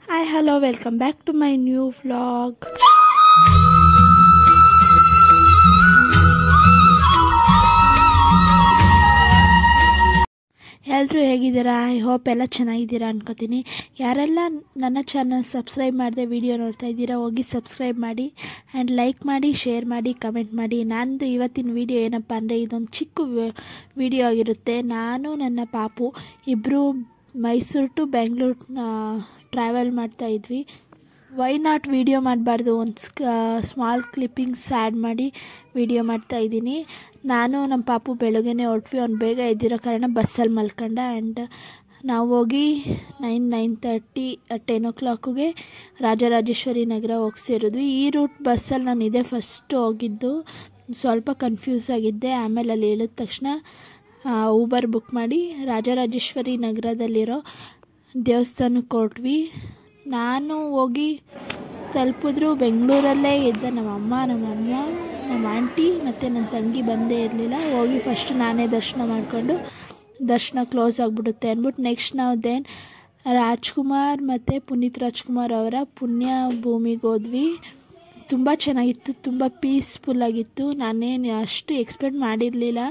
Hi, hello, welcome back to my new vlog. ಎಲ್ಲರೂ ಹೇಗಿದ್ದೀರಾ I hope ಎಲ್ಲ ಚೆನ್ನಾಗಿದ್ದೀರಾ ಅನ್ಕೋತೀನಿ ಯಾರೆಲ್ಲ ನನ್ನ ಚಾನಲ್ ಸಬ್ಸ್ಕ್ರೈಬ್ ಮಾಡದೆ ವಿಡಿಯೋ ನೋಡ್ತಾ ಇದ್ದೀರಾ ಹೋಗಿ ಸಬ್ಸ್ಕ್ರೈಬ್ ಮಾಡಿ ಆ್ಯಂಡ್ ಲೈಕ್ ಮಾಡಿ ಶೇರ್ ಮಾಡಿ ಕಮೆಂಟ್ ಮಾಡಿ ನಂದು ಇವತ್ತಿನ ವಿಡಿಯೋ ಏನಪ್ಪ ಅಂದರೆ ಇದೊಂದು ಚಿಕ್ಕ ವಿಡಿಯೋ ಆಗಿರುತ್ತೆ ನಾನು ನನ್ನ ಪಾಪು ಇಬ್ಬರು ಮೈಸೂರು ಟು ಬೆಂಗಳೂರು ಟ್ರಾವೆಲ್ ಮಾಡ್ತಾ ಇದ್ವಿ ವೈ ನಾಟ್ ವಿಡಿಯೋ ಮಾಡಬಾರ್ದು ಒಂದು ಸ್ಮಾಲ್ ಕ್ಲಿಪ್ಪಿಂಗ್ಸ್ ಆ್ಯಡ್ ಮಾಡಿ ವಿಡಿಯೋ ಮಾಡ್ತಾ ಇದ್ದೀನಿ ನಾನು ನಮ್ಮ ಪಾಪು ಬೆಳಗ್ಗೆನೇ ಹೊರಟ್ವಿ ಅವ್ನು ಬೇಗ ಎದ್ದಿರೋ ಕಾರಣ ಬಸ್ಸಲ್ಲಿ ಮಲ್ಕೊಂಡ ಆ್ಯಂಡ್ ನಾವು ಹೋಗಿ ನೈನ್ ನೈನ್ ತರ್ಟಿ ಟೆನ್ ಓ ಕ್ಲಾಕಿಗೆ ರಾಜರಾಜೇಶ್ವರಿ ನಗರ ಹೋಗಿ ಸೇರಿದ್ವಿ ಈ ರೂಟ್ ಬಸ್ಸಲ್ಲಿ ನಾನು ಇದೇ ಫಸ್ಟ್ ಹೋಗಿದ್ದು ಸ್ವಲ್ಪ ಕನ್ಫ್ಯೂಸ್ ಆಗಿದ್ದೆ ಆಮೇಲೆ ಅಲ್ಲಿ ಹೇಳಿದ ತಕ್ಷಣ ಊಬರ್ ಬುಕ್ ಮಾಡಿ ರಾಜರಾಜೇಶ್ವರಿ ನಗರದಲ್ಲಿರೋ ದೇವಸ್ಥಾನಕ್ಕೆ ಹೊರಟ್ವಿ ನಾನು ಹೋಗಿ ತಲುಪಿದ್ರು ಬೆಂಗಳೂರಲ್ಲೇ ಇದ್ದ ನಮ್ಮಮ್ಮ ನಮ್ಮಮ್ಮ ನಮ್ಮ ಆಂಟಿ ಮತ್ತು ನನ್ನ ತಂಗಿ ಬಂದೇ ಇರಲಿಲ್ಲ ಹೋಗಿ ಫಸ್ಟ್ ನಾನೇ ದರ್ಶನ ಮಾಡಿಕೊಂಡು ದರ್ಶನ ಕ್ಲೋಸ್ ಆಗಿಬಿಡುತ್ತೆ ಅಂದ್ಬಿಟ್ಟು ನೆಕ್ಸ್ಟ್ ನಾವು ದೆನ್ ರಾಜ್ಕುಮಾರ್ ಮತ್ತು ಪುನೀತ್ ರಾಜ್ಕುಮಾರ್ ಅವರ ಪುಣ್ಯ ಭೂಮಿಗೆ ಹೋದ್ವಿ ತುಂಬ ಚೆನ್ನಾಗಿತ್ತು ತುಂಬ ಪೀಸ್ಫುಲ್ಲಾಗಿತ್ತು ನಾನೇನು ಅಷ್ಟು ಎಕ್ಸ್ಪೆಕ್ಟ್ ಮಾಡಿರಲಿಲ್ಲ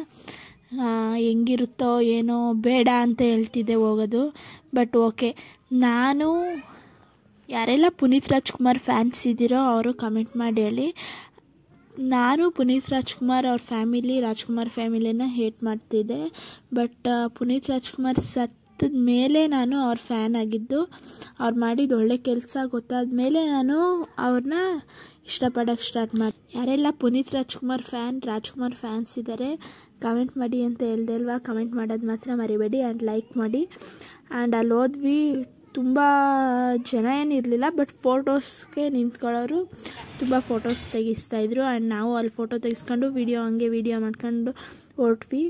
ಹೆಂಗಿರುತ್ತೋ ಏನೋ ಬೇಡ ಅಂತ ಹೇಳ್ತಿದ್ದೆ ಹೋಗೋದು ಬಟ್ ಓಕೆ ನಾನು ಯಾರೆಲ್ಲ ಪುನೀತ್ ರಾಜ್ಕುಮಾರ್ ಫ್ಯಾನ್ಸ್ ಇದ್ದೀರೋ ಅವರು ಕಮೆಂಟ್ ಮಾಡಿ ಹೇಳಿ ನಾನು ಪುನೀತ್ ರಾಜ್ಕುಮಾರ್ ಅವ್ರ ಫ್ಯಾಮಿಲಿ ರಾಜ್ಕುಮಾರ್ ಫ್ಯಾಮಿಲಿನ ಹೇಟ್ ಮಾಡ್ತಿದ್ದೆ ಬಟ್ ಪುನೀತ್ ರಾಜ್ಕುಮಾರ್ ಸತ್ತದ ಮೇಲೆ ನಾನು ಅವ್ರ ಫ್ಯಾನ್ ಆಗಿದ್ದು ಅವ್ರು ಮಾಡಿದ ಒಳ್ಳೆ ಕೆಲಸ ಗೊತ್ತಾದ ಮೇಲೆ ನಾನು ಅವ್ರನ್ನ ಇಷ್ಟಪಡೋಕ್ಕೆ ಸ್ಟಾರ್ಟ್ ಮಾಡಿ ಯಾರೆಲ್ಲ ಪುನೀತ್ ರಾಜ್ಕುಮಾರ್ ಫ್ಯಾನ್ ರಾಜ್ಕುಮಾರ್ ಫ್ಯಾನ್ಸ್ ಇದ್ದಾರೆ ಕಮೆಂಟ್ ಮಾಡಿ ಅಂತ ಹೇಳ್ದೆ ಅಲ್ವಾ ಕಮೆಂಟ್ ಮಾಡೋದು ಮಾತ್ರ ಮರಿಬೇಡಿ ಆ್ಯಂಡ್ ಲೈಕ್ ಮಾಡಿ ಆ್ಯಂಡ್ ಅಲ್ಲಿ ಹೋದ್ವಿ ತುಂಬ ಜನ ಏನಿರಲಿಲ್ಲ ಬಟ್ ಫೋಟೋಸ್ಗೆ ನಿಂತ್ಕೊಳ್ಳೋರು ತುಂಬ ಫೋಟೋಸ್ ತೆಗಿಸ್ತಾಯಿದ್ರು ಆ್ಯಂಡ್ ನಾವು ಅಲ್ಲಿ ಫೋಟೋ ತೆಗೆಸ್ಕೊಂಡು ವೀಡಿಯೋ ಹಂಗೆ ವೀಡಿಯೋ ಮಾಡ್ಕೊಂಡು ಹೊರಟ್ವಿ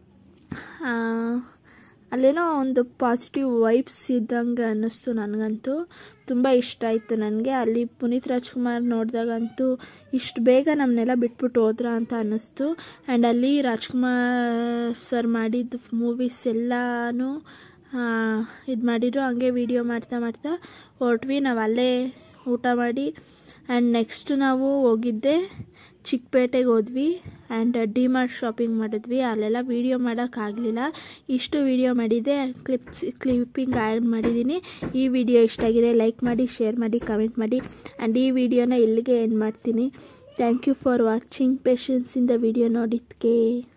ಅಲ್ಲೇನೋ ಒಂದು ಪಾಸಿಟಿವ್ ವೈಬ್ಸ್ ಇದ್ದಂಗೆ ಅನ್ನಿಸ್ತು ನನಗಂತೂ ತುಂಬ ಇಷ್ಟ ಆಯಿತು ನನಗೆ ಅಲ್ಲಿ ಪುನೀತ್ ರಾಜ್ಕುಮಾರ್ ನೋಡಿದಾಗಂತೂ ಇಷ್ಟು ಬೇಗ ನಮ್ಮನ್ನೆಲ್ಲ ಬಿಟ್ಬಿಟ್ಟು ಹೋದ್ರ ಅಂತ ಅನ್ನಿಸ್ತು ಆ್ಯಂಡ್ ಅಲ್ಲಿ ರಾಜ್ಕುಮಾರ್ ಸರ್ ಮಾಡಿದ ಮೂವೀಸ್ ಎಲ್ಲನೂ ಇದು ಮಾಡಿದ್ರು ಹಂಗೆ ವೀಡಿಯೋ ಮಾಡ್ತಾ ಮಾಡ್ತಾ ಹೊರಟ್ವಿ ನಾವು ಅಲ್ಲೇ ಊಟ ಮಾಡಿ ಆ್ಯಂಡ್ ನೆಕ್ಸ್ಟ್ ನಾವು ಹೋಗಿದ್ದೆ ಚಿಕ್ಕಪೇಟೆಗೆ ಹೋದ್ವಿ ಆ್ಯಂಡ್ ಡಿ ಮಾರ್ಟ್ ಶಾಪಿಂಗ್ ಮಾಡಿದ್ವಿ ಅಲ್ಲೆಲ್ಲ ವೀಡಿಯೋ ಮಾಡೋಕ್ಕಾಗಲಿಲ್ಲ ಇಷ್ಟು ವೀಡಿಯೋ ಮಾಡಿದ್ದೆ ಕ್ಲಿಪ್ಸ್ ಕ್ಲಿಪ್ಪಿಂಗ್ ಆ್ಯಡ್ ಮಾಡಿದ್ದೀನಿ ಈ ವಿಡಿಯೋ ಇಷ್ಟ ಆಗಿದೆ ಲೈಕ್ ಮಾಡಿ ಶೇರ್ ಮಾಡಿ ಕಮೆಂಟ್ ಮಾಡಿ ಆ್ಯಂಡ್ ಈ ವಿಡಿಯೋನ ಇಲ್ಲಿಗೆ ಎಂಡ್ ಮಾಡ್ತೀನಿ thank you for watching patience in the video ನೋಡಿದ್ದಕ್ಕೆ